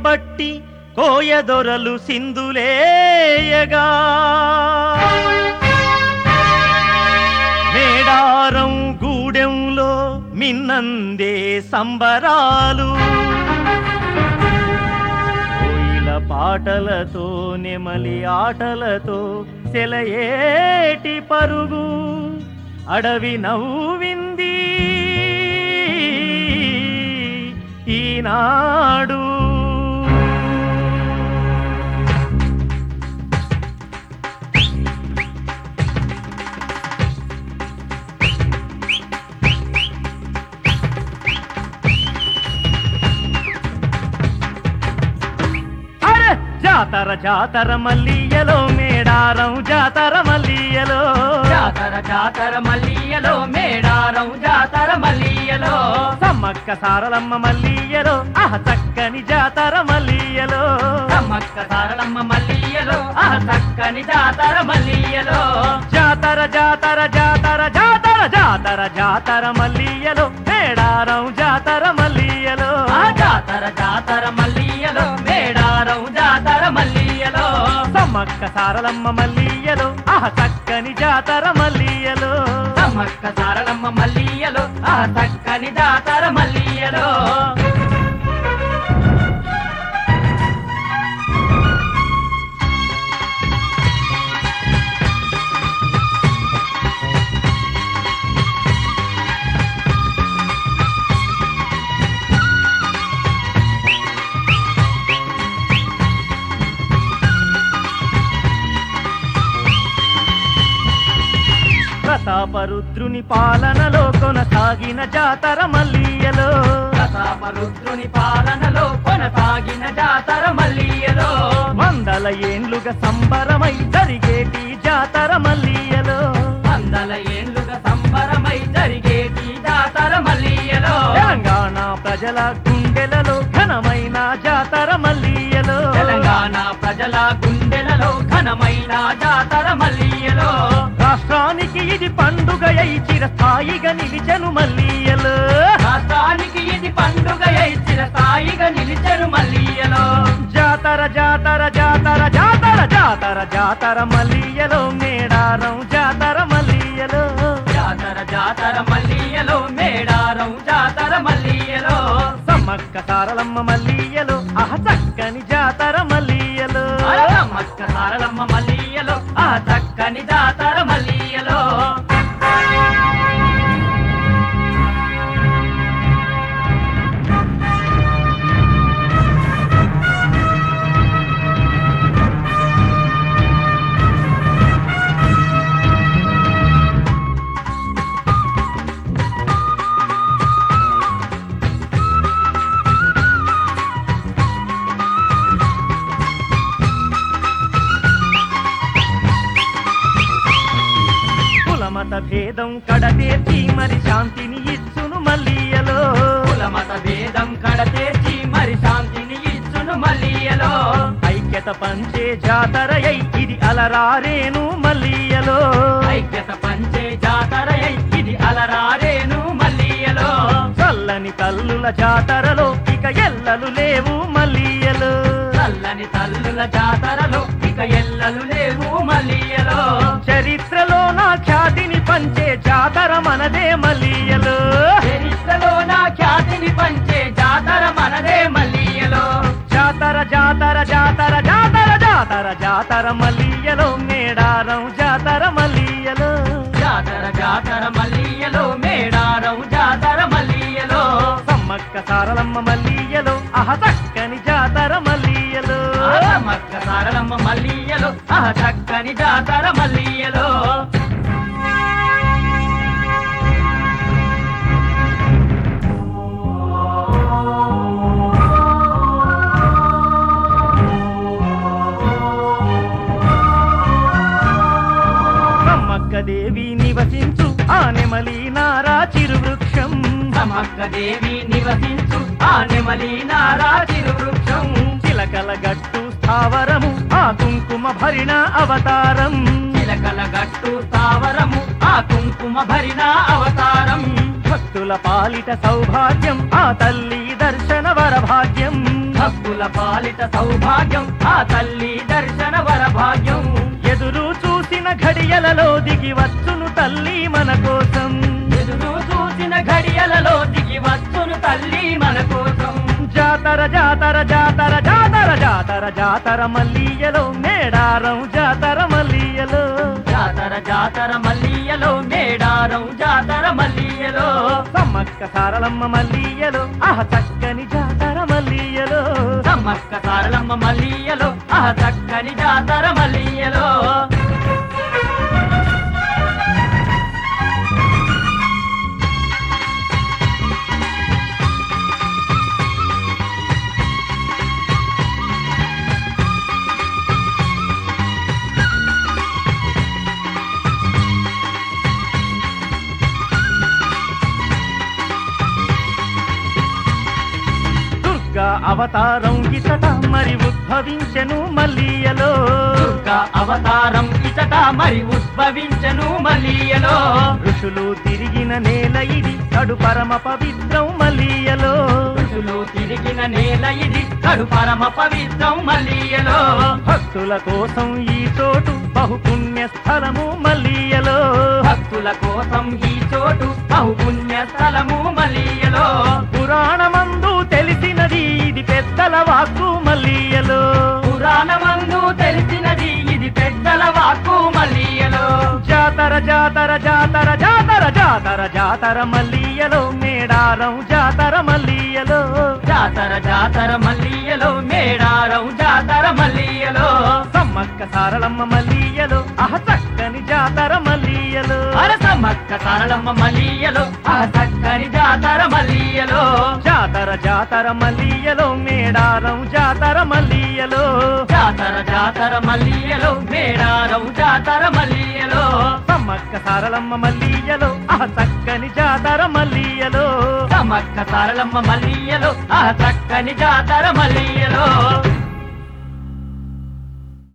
బట్టి కోయదొరలు సింధులేయగా మేడారం గూడెంలో మిన్నందే సంబరాలు కోయిల పాటలతో నెమలి ఆటలతో సెలయేటి పరుగు అడవి నవ్వింది ఈనాడు అరే జాతర జాతర మల్లియలో మేడారం జాతర మల్లియలో జాతర జాతర మల్లియలో మేడారం జాతర మల్లియలో సమ్మక్క సారలమ్మ మల్లియలో ఆహ చక్కని జాతర మల్లియలో సమ్మక్క సారలమ్మ మల్లియలో ఆ చక్కని జాతర మల్లియలో జాతర జాతర జాతర జాతర జాతర జాతర మల్లియలో మేడారం జాతర మల్లియలో ఆ జాతర జాతర మల్లియలో మేడారం జాతర మల్లియలో సమ్మక్క సారలమ్మ మల్లియలో ఆహ చక్కని జాతర మల్లియలో సమ్మక్క సారలమ్మ మల్లియలో ఆ చక్కని జాతర మల్లియలో ప్రతాపరుద్రుని పాలనలో కొనసాగిన జాతర మల్లియలో ప్రతాపరుద్రుని పాలనలో కొనసాగిన జాతర మల్లియలో వందల ఏండ్లుగా సంబరమై జరిగేటి జాతర మల్లియలో వందల ఏళ్లుగా సంబరమై జరిగేటి జాతర మల్లియలో తెలంగాణ ప్రజల గుండెలలో ఘనమైన జాతర మల్లియలో తెలంగాణ ప్రజల గుండెలలో ఘనమైన జాతర మల్లియలో రాష్ట్రానికి ఇది పండుగ అయి చిరస్థాయిగా నిలిచెను మల్లియలో రాష్ట్రానికి ఇది పండుగ ఇచ్చిన స్థాయిగా నిలిచెను మల్లియలో జాతర జాతర జాతర జాతర జాతర జాతర మల్లియలో మేడారం జాతర మల్లియలో జాతర జాతర మల్లియలో మేడారం జాతర మల్లియలో సమ్మక్క సారలమ్మ మల్లియలో అహ చక్కని జాతర మల్లియలో మక్క సారలమ్మ మల్లియలో ఆ చక్కని జాతర మల్లియలో కులమత భేదం కడతేర్చి మరి శాంతిని ఇచ్చును మల్లియలో కులమత భేదం కడతేర్చి మరి శాంతిని ఇచ్చును మల్లియలో ఐక్యత పంచే జాతర అయి ఇది అలరారేను మల్లియలో ఐక్యత పంచే జాతర ఇది అలరారేను మల్లియలో చల్లని తల్లుల జాతరలో ఇక ఎల్లలు లేవు మల్లియలో చల్లని తల్లుల జాతరలో ఇక ఎల్లలు లేవు మల్లియలో చరిత్రలో నా ఖ్యాతిని పంచే జాతర మనదే మల్లియలో చరిత్రలో నా ఖ్యాతిని పంచే జాతర మనదే మల్లియలో జాతర జాతర జాతర జాతర జాతర జాతర మల్లియలో మేడారం జాతర మల్లియలో జాతర జాతర మల్లియలో మేడారం జాతర మల్లియలో సమ్మక్క సారలమ్మ మల్లియలో అహ చక్కని జాతర మల్లియలో మక్క సారలమ్మ మల్లియలో ఆ చక్కని జాతర మల్లియలో సమ్మక్క దేవి నివసించు ఆ నెమలి నారా చిరువృక్షం సమక్క దేవి నివసించు ఆ నెమలి నారా వృక్షం చిలకల గట్టు స్థావరము ఆ కుంకుమ భరిణ అవతారం చిలకల గట్టు తావరము ఆ కుంకుమ భరిన అవతారం భక్తుల పాలిట సౌభాగ్యం ఆ తల్లి దర్శన వర భాగ్యం భక్తుల భక్తుల పాలిట సౌభాగ్యం ఆ తల్లి దర్శన వర భాగ్యం ఎదురు చూసిన ఘడియలలో దిగి వచ్చును తల్లి మన కోసం ఎదురు చూసిన ఘడియలలో దిగి వచ్చును తల్లి మన కోసం జాతర జాతర జాతర జాతర జాతర జాతర మల్లియలో మేడారం జాతర మల్లియలో జాతర జాతర మల్లియలో మేడారం జాతర మల్లియలో సమ్మక్క సారలమ్మ మల్లియలో ఆహ చక్కని జాతర మల్లియలో సమ్మక్క సారలమ్మ మల్లియలో ఆ చక్కని జాతర మల్లియలో దుర్గా అవతారం ఇతట మరి ఉద్భవించెను మల్లియలో దుర్గా అవతారం ఇచట మరి ఉద్భవించను మల్లియలో ఋషులు తిరిగిన నేల ఇది కడు పరమ పవిత్రం మల్లియలో ఋషులు తిరిగిన నేల ఇది కడు పరమ పవిత్రం మల్లియలో భక్తుల కోసం ఈ చోటు బహుపుణ్య స్థలము మల్లియలో భక్తుల కోసం ఈ చోటు బహుపుణ్య స్థలము మల్లియలో పురాణమందు తెలిసినది ఇది పెద్దల వాక్కు మల్లియలో పురాణమందు తెలిసినది ఇది పెద్దల వాక్కు మల్లియలో జాతర జాతర జాతర జాతర జాతర జాతర మల్లియలో మేడారం జాతర మల్లియలో జాతర జాతర మల్లియలో మేడారం జాతర మల్లియలో సమ్మక్క సారలమ్మ మల్లియలో అహ చక్కని జాతర మల్లియలో అరసమ్మక్క సరళమ్మ మల్లియలో ఆ చక్కని జాతర మల్లియలో జాతర జాతర మల్లియలో మేడారం జాతర మల్లియలో జాతర జాతర మల్లియలో మేడారం జాతర మల్లియలో సమ్మక్క సారలమ్మ మల్లియలో అహ చక్కని జాతర మల్లియలో సమ్మక్క సరళమ్మ మల్లియలో ఆ చక్కని జాతర మల్లియలో